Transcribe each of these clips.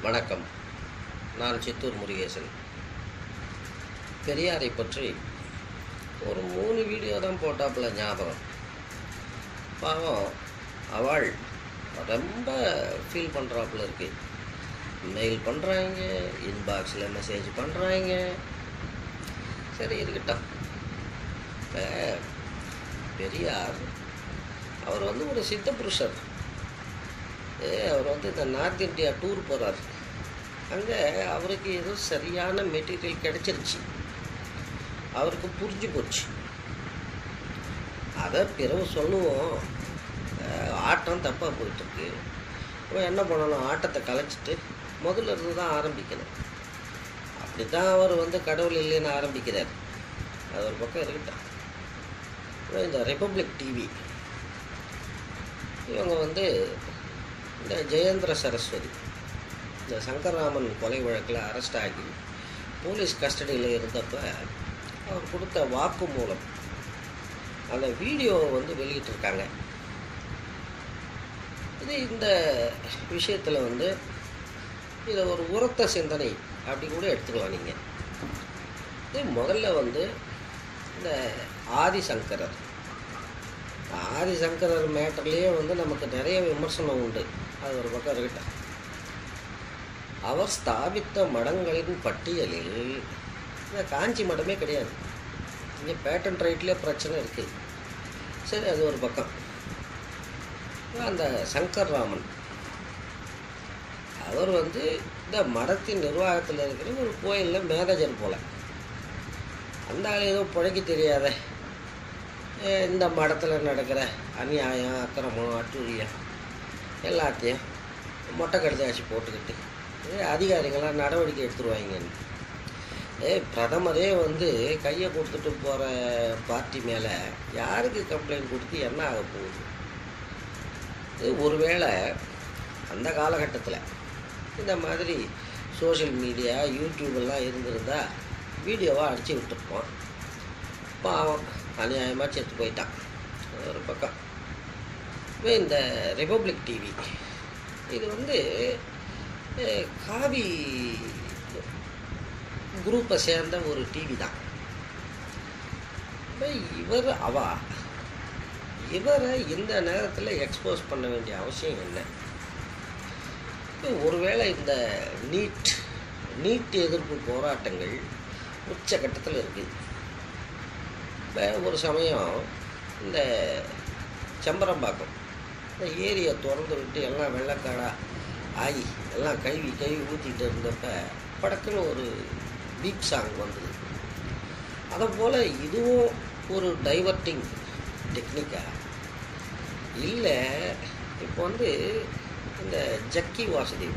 வணக்கம் நான் சித்தூர் முருகேசன் பெரியாரை பற்றி ஒரு மூணு வீடியோ தான் போட்டாப்புல ஞாபகம் பாவம் அவள் ரொம்ப ஃபீல் பண்ணுறாப்புல இருக்கு மெயில் பண்ணுறாங்க இன்பாக்ஸில் மெசேஜ் பண்ணுறாங்க சரி இருக்கட்டும் இப்போ பெரியார் அவர் வந்து ஒரு சித்த புருஷர் ஏ, அவர் வந்து இந்த நார்த் இந்தியா டூர் போகிறார் அங்கே அவருக்கு ஏதோ சரியான மெட்டீரியல் கிடைச்சிருச்சு அவருக்கு புரிஞ்சு போச்சு அதை பிறகு சொல்லுவோம் அஹ், ஆட்டம் தப்பாக போயிட்டுருக்கு இப்போ என்ன பண்ணணும் ஆட்டத்தை கலைச்சிட்டு முதல்ல இருந்து தான் ஆரம்பிக்கணும் அப்படி தான் அவர் வந்து கடவுள் இல்லைன்னு ஆரம்பிக்கிறார் அது ஒரு பக்கம் இருக்கட்டும் அப்புறம் இந்த ரிப்பப்ளிக் டிவி இவங்க வந்து இந்த ஜெயேந்திர சரஸ்வதி இந்த சங்கர்ராமன் கொலை வழக்கில் அரெஸ்ட் ஆகி போலீஸ் கஸ்டடியில் இருந்தப்ப அவர் கொடுத்த வாக்குமூலம் அந்த வீடியோ வந்து வெளியிட்டிருக்காங்க இது இந்த விஷயத்தில் வந்து இதை ஒரு உரத்த சிந்தனை அப்படி கூட எடுத்துக்கலாம் நீங்கள் இது முதல்ல வந்து இந்த ஆதிசங்கரர் ஆதிசங்கரர் மேட்டர்லேயே வந்து நமக்கு நிறைய விமர்சனம் உண்டு அது ஒரு பக்கம் இருக்கட்டும் அவர் ஸ்தாபித்த மடங்களின் பட்டியலில் இந்த காஞ்சி மடமே கிடையாது இங்கே பேட்டன் ரைட்லேயே பிரச்சனை இருக்குது சரி அது ஒரு பக்கம் அந்த சங்கர்ராமன் அவர் வந்து இந்த மடத்தின் நிர்வாகத்தில் இருக்கிற ஒரு கோயிலில் மேனேஜர் போல அந்த ஆள் ஏதோ பிழைக்க தெரியாத அஹ் இந்த மடத்தில் நடக்கிற அநியாயம் அக்கிரமம் அட்டூழியம் எல்லாத்தையும் மொட்டை கடுதாசி போட்டுக்கிட்டு ஏ அதிகாரிகளாம் நடவடிக்கை எடுத்துருவாங்கன்னு ஏ பிரதமரே வந்து கையை கொடுத்துட்டு போகிற பார்ட்டி மேலே யாருக்கு கம்ப்ளைண்ட் கொடுத்து என்ன ஆக போகுது இது ஒருவேளை அந்த காலகட்டத்தில் இந்த மாதிரி சோஷியல் மீடியா யூடியூப் எல்லாம் இருந்திருந்தா வீடியோவாக அடித்து விட்டுருப்போம் பாவம் அநியாயமாக செத்து போயிட்டான் அது ஒரு பக்கம் இப்போ இந்த ரிப்பப்ளிக் டிவி இது வந்து அஹ், காவி குரூப்பை சேர்ந்த ஒரு டிவி தான் இப்போ இவர் அவா இவரை இந்த நேரத்தில் எக்ஸ்போஸ் பண்ண வேண்டிய அவசியம் என்ன இப்போ ஒருவேளை இந்த நீட் நீட் எதிர்ப்பு போராட்டங்கள் உச்சகட்டத்தில் இருக்குது இப்போ ஒரு சமயம் இந்த செம்பரம்பாக்கம் இந்த ஏரியை திறந்து விட்டு எல்லாம் வெள்ளக்காடாக ஆகி எல்லாம் கழுவி கழுவி ஊற்றிட்டு இருந்தப்ப படக்குன்னு ஒரு பீப் சாங் வந்தது அதை போல் இதுவும் ஒரு டைவர்ட்டிங் டெக்னிக்கா இல்லை இப்போ வந்து இந்த ஜக்கி வாசுதேவ்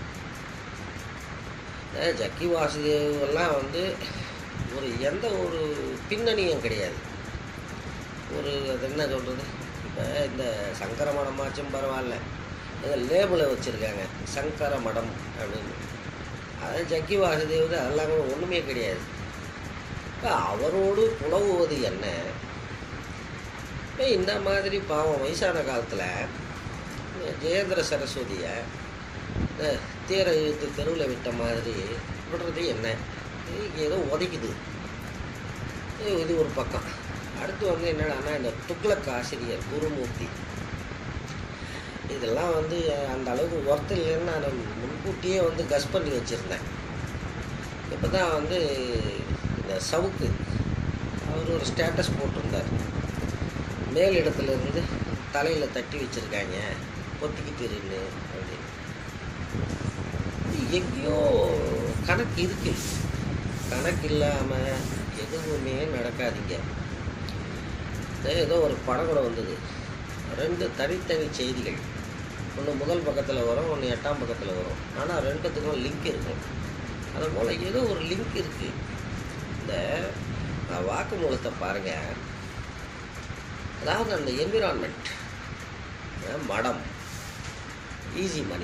இந்த ஜக்கி வாசுதேவ் எல்லாம் வந்து ஒரு எந்த ஒரு பின்னணியும் கிடையாது ஒரு அது என்ன சொல்கிறது இப்போ இந்த சங்கர மடமாச்சும் பரவாயில்ல இதை லேபிளை வச்சுருக்காங்க சங்கர மடம் அப்படின்னு அது ஜக்கி வாசுதேவ் அதெல்லாம் கூட ஒன்றுமே கிடையாது இப்போ அவரோடு புலவுவது என்ன இப்போ இந்த மாதிரி பாவம் வயசான காலத்தில் ஜெயேந்திர சரஸ்வதியை இந்த தேரை இழுத்து தெருவில் விட்ட மாதிரி விடுறது என்ன இது ஏதோ உதைக்குது இது இது ஒரு பக்கம் அடுத்து வந்து என்னடான்னா இந்த துக்ளக் ஆசிரியர் குருமூர்த்தி இதெல்லாம் வந்து அந்த அளவுக்கு ஒர்த்து இல்லைன்னு நான் முன்கூட்டியே வந்து கஸ் பண்ணி வச்சுருந்தேன் இப்போ தான் வந்து இந்த சவுக்கு அவர் ஒரு ஸ்டேட்டஸ் போட்டிருந்தார் மேல் இடத்துல இருந்து தலையில் தட்டி வச்சுருக்காங்க பொத்திக்கிட்டு இருந்து அப்படின்னு இது எங்கேயோ கணக்கு இருக்கு கணக்கு இல்லாமல் எதுவுமே நடக்காதீங்க இதோ ஏதோ ஒரு படம் கூட வந்தது ரெண்டு தனித்தனி செய்திகள் ஒன்று முதல் பக்கத்தில் வரும் ஒன்று எட்டாம் பக்கத்தில் வரும் ஆனால் ரெண்டுத்துக்கும் லிங்க் இருக்கும் அது போல் ஏதோ ஒரு லிங்க் இருக்குது இந்த அஹ், வாக்குமூலத்தை பாருங்கள் அதாவது அந்த என்விரான்மெண்ட் மடம் ஈஸி மணி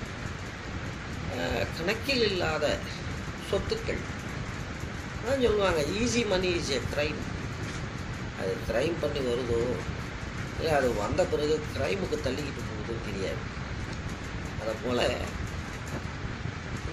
கணக்கில் இல்லாத சொத்துக்கள் அதான் சொல்லுவாங்க easy money is a crime அது க்ரைம் பண்ணி வருதோ இல்லை அது வந்த பிறகு க்ரைமுக்கு தள்ளிக்கிட்டு போகுதோ தெரியாது அதை போல்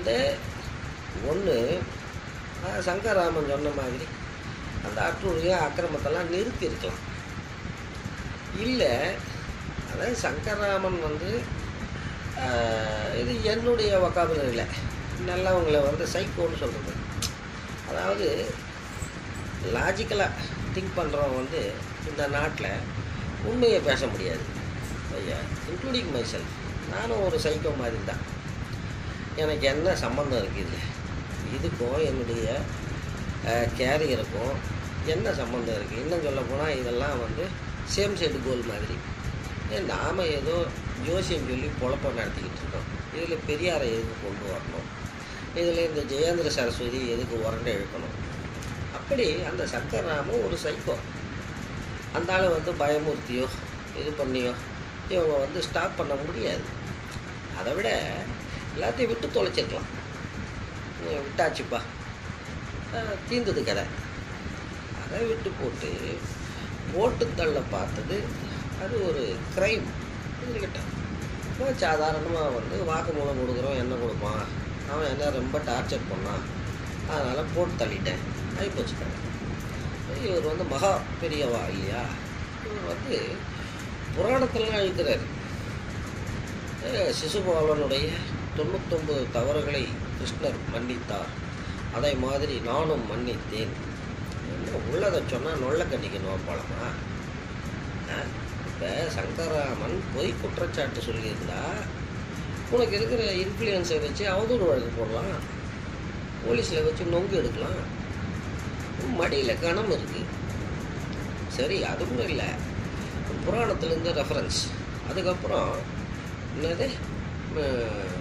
இந்த ஒன்று சங்கராமன் சொன்ன மாதிரி அந்த அட்டூழிய அக்கிரமத்தெல்லாம் நிறுத்தி இருக்கலாம் இல்லை அதாவது சங்கராமன் வந்து ஆஹ், இது என்னுடைய வக்காபுலரில் நல்லவங்களை வந்து சைக்கோன்னு சொல்கிறது அதாவது லாஜிக்கலாக திங்க் பண்ணுறவன் வந்து இந்த நாட்டில் உண்மையை பேச முடியாது ஐயா இன்க்ளூடிங் மை செல்ஃப் நானும் ஒரு சைக்கோ மாதிரி தான் எனக்கு என்ன சம்மந்தம் இருக்குது இதுக்கும் என்னுடைய கேரியருக்கும் என்ன சம்மந்தம் இருக்குது இன்னும் சொல்ல போனால் இதெல்லாம் வந்து சேம் சைடு கோல் மாதிரி ஏன் நாம் ஏதோ ஜோசியம் சொல்லி பொழப்பம் நடத்திக்கிட்டு இருக்கோம் இதில் பெரியாரை எதுக்கு கொண்டு வரணும் இதில் இந்த ஜெயேந்திர சரஸ்வதி எதுக்கு உரண்டை இழுக்கணும் அப்படி அந்த சக்கரராமன் ஒரு சைக்கோ அந்த ஆளை வந்து பயமுறுத்தியோ இது பண்ணியோ இவங்க வந்து ஸ்டாப் பண்ண முடியாது அதை விட எல்லாத்தையும் விட்டு தொலைச்சிருக்கலாம் நீங்க விட்டாச்சுப்பா அஹ் தீர்ந்தது கதை அதை விட்டு போட்டு ஓட்டு தள்ள பார்த்தது அது ஒரு க்ரைம் இருக்கட்டும் சாதாரணமாக வந்து வாக்குமூலம் கொடுக்குறோம் என்ன கொடுப்பான் அவன் என்ன ரொம்ப டார்ச்சர் பண்ணான் அதனால் போட்டு தள்ளிட்டேன் ஆகிப்போச்சு கதை இவர் வந்து மகா பெரியவா இல்லையா இவர் வந்து புராணத்திலாம் எழுதுறாரு அஹ் சிசுபாலனுடைய தொண்ணூத்தொம்பது தவறுகளை கிருஷ்ணர் மன்னித்தார் அதை மாதிரி நானும் மன்னித்தேன் என்ன உள்ளதை சொன்னால் நொல்ல கண்ணிக்கு நோப்பாளமா இப்போ சங்கராமன் பொய் குற்றச்சாட்டு சொல்லியிருந்தா உனக்கு இருக்கிற இன்ஃப்ளூயன்ஸை வச்சு அவதூறு வழக்கு போடலாம் போலீஸில் வச்சு நொங்கு எடுக்கலாம் மடியில் கணம் இருக்குது சரி அது கூட இல்லை புராணத்துலேருந்து ரெஃபரன்ஸ் அதுக்கப்புறம் என்னது அஹ்,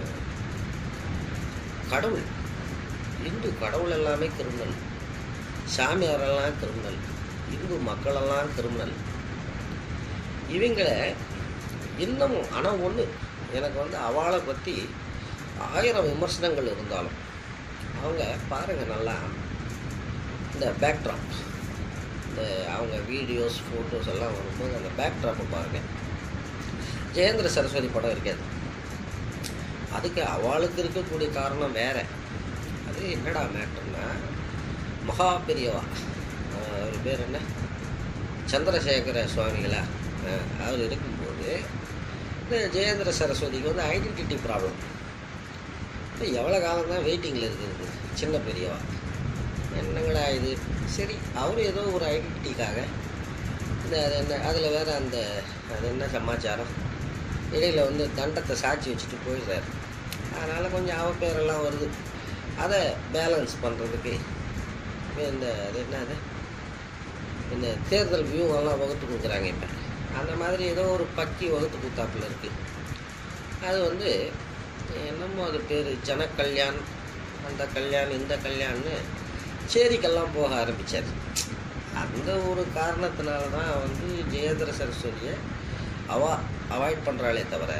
கடவுள் இந்து கடவுள் எல்லாமே கிரிமினல் சாமியாரெல்லாம் கிரிமினல் இந்து மக்களெல்லாம் கிரிமினல் இவங்களை இன்னமும் ஆனால் ஒன்று எனக்கு வந்து அவளை பற்றி ஆயிரம் விமர்சனங்கள் இருந்தாலும் அவங்க பாருங்கள் நல்லா இந்த பேக்ட்ராப் இந்த அவங்க வீடியோஸ் ஃபோட்டோஸ் எல்லாம் வரும்போது அந்த பேக்ட்ராப்பை பாருங்கள் ஜெயேந்திர சரஸ்வதி படம் இருக்காது அதுக்கு அவளுக்கு இருக்கக்கூடிய காரணம் வேற அது என்னடா மேட்டர்னா மகா பெரியவா ஆஹ் அவர் பேர் என்ன சந்திரசேகர சுவாமிகளா ஆஹ் அவர் இருக்கும்போது இந்த ஜெயேந்திர சரஸ்வதிக்கு வந்து ஐடென்டிட்டி ப்ராப்ளம் இப்போ எவ்வளோ காலம் தான் வெயிட்டிங்கில் இருக்குது சின்ன பெரியவா என்னங்கடா இது சரி அவர் ஏதோ ஒரு ஐடென்டிட்டிக்காக இந்த அது என்ன அதில் வேறு அந்த அது என்ன சமாச்சாரம் இடையில வந்து தண்டத்தை சாட்சி வச்சுட்டு போயிடுறாரு அதனால் கொஞ்சம் அவ பேரெல்லாம் வருது அதை பேலன்ஸ் பண்ணுறதுக்கு இந்த அது என்ன அது இந்த தேர்தல் வியூகம்லாம் வகுத்து கொடுக்குறாங்க இப்போ அந்த மாதிரி ஏதோ ஒரு பக்கி வகுத்து கொடுத்தாப்புல இருக்குது அது வந்து என்னமோ அது பேர் ஜனக்கல்யாண் அந்த கல்யாண் இந்த கல்யாண்னு சேரிக்கெல்லாம் போக ஆரம்பித்தார் அந்த ஒரு காரணத்தினால தான் வந்து ஜெயேந்திர சரஸ்வதியை அவா அவாய்ட் பண்ணுறாளே தவிர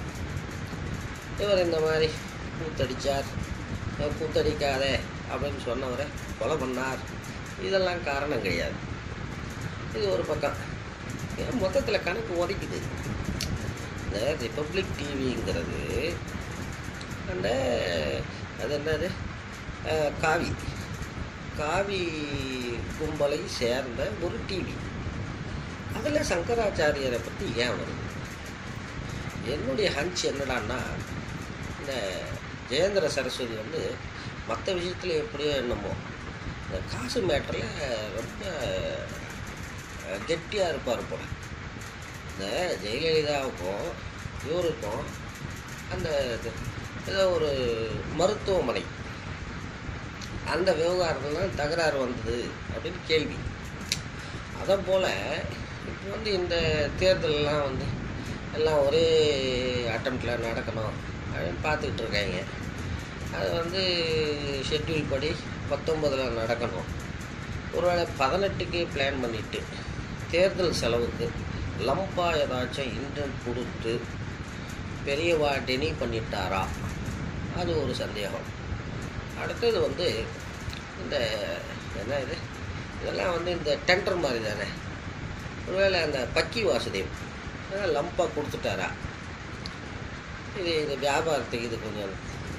இவர் இந்த மாதிரி கூத்தடிச்சார் அஹ் கூத்தடிக்காதே அப்படின்னு சொன்னவரை கொலை பண்ணார் இதெல்லாம் காரணம் கிடையாது இது ஒரு பக்கம் ஏன் மொத்தத்தில் கணக்கு உதைக்குது இந்த ரிப்பப்ளிக் டிவிங்கிறது அந்த அது என்னது அஹ் காவி காவி கும்பலை சேர்ந்த ஒரு டிவி அதில் சங்கராச்சாரியரை பற்றி ஏன் வருது என்னுடைய ஹஞ்ச் என்னடான்னா இந்த ஜெயேந்திர சரஸ்வதி வந்து மற்ற விஷயத்தில் எப்படியோ என்னமோ இந்த காசு மேட்டரில் ரொம்ப கெட்டியாக இருப்பார் போல இந்த ஜெயலலிதாவுக்கும் இவருக்கும் அந்த இது, ஏதோ ஒரு மருத்துவமனை அந்த விவகாரத்தில் தான் தகராறு வந்தது அப்படின்னு கேள்வி அதை போல் இப்போ வந்து இந்த தேர்தலெலாம் வந்து எல்லாம் ஒரே அட்டம்ப்டில் நடக்கணும் அப்படின்னு பார்த்துக்கிட்டு இருக்காங்க அது வந்து ஷெட்யூல் படி பத்தொம்பதில் நடக்கணும் ஒருவேளை பதினெட்டுக்கே பிளான் பண்ணிட்டு தேர்தல் செலவுக்கு லம்பா ஏதாச்சும் இன்டென்ட் கொடுத்து பெரியவா டெனி பண்ணிட்டாரா அது ஒரு சந்தேகம் அடுத்தது வந்து இந்த என்ன இது இதெல்லாம் வந்து இந்த டெண்டர் மாதிரி தானே ஒருவேளை அந்த பக்கி வாசுதேவ் லம்பாக கொடுத்துட்டாரா இது இது வியாபாரத்துக்கு இது கொஞ்சம்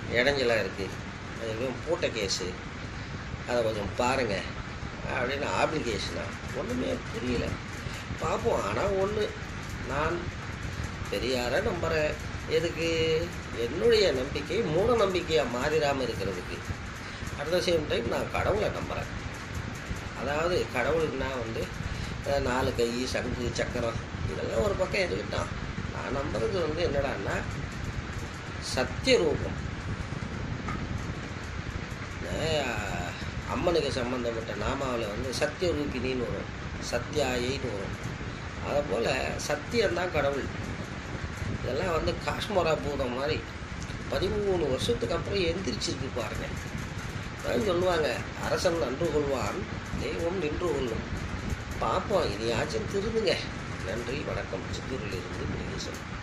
இடைஞ்சலாக இருக்குது அது எதுவும் பூட்ட கேஸு அதை கொஞ்சம் பாருங்கள் அப்படின்னு ஆப்ளிகேஷனா ஒன்றுமே புரியல பார்ப்போம் ஆனால் ஒன்று நான் பெரியாரை நம்புகிறேன் எதுக்கு என்னுடைய நம்பிக்கை மூட நம்பிக்கையாக மாறிடாமல் இருக்கிறதுக்கு அட் த சேம் டைம் நான் கடவுளை நம்புகிறேன் அதாவது கடவுளுக்குனா வந்து அஹ், நாலு கை சங்கு சக்கரம் இதெல்லாம் ஒரு பக்கம் இருக்கட்டும் நான் நம்புறது வந்து என்னடான்னா சத்திய ரூபம் அஹ், அம்மனுக்கு சம்பந்தப்பட்ட நாமாவில் வந்து சத்திய ரூபினின்னு வரும் சத்யாயின்னு வரும் அதை போல் சத்தியம்தான் கடவுள் இதெல்லாம் வந்து காஷ்மரா பூதம் மாதிரி பதிமூணு வருஷத்துக்கு அப்புறம் எந்திரிச்சிருக்கு பாருங்க அதான் சொல்லுவாங்க அரசன் நன்று கொள்வான் தெய்வம் நின்று கொள்ளும் பார்ப்போம் இனியாச்சும் திருந்துங்க நன்றி வணக்கம் சித்தூரில் இருந்து முருகேசன்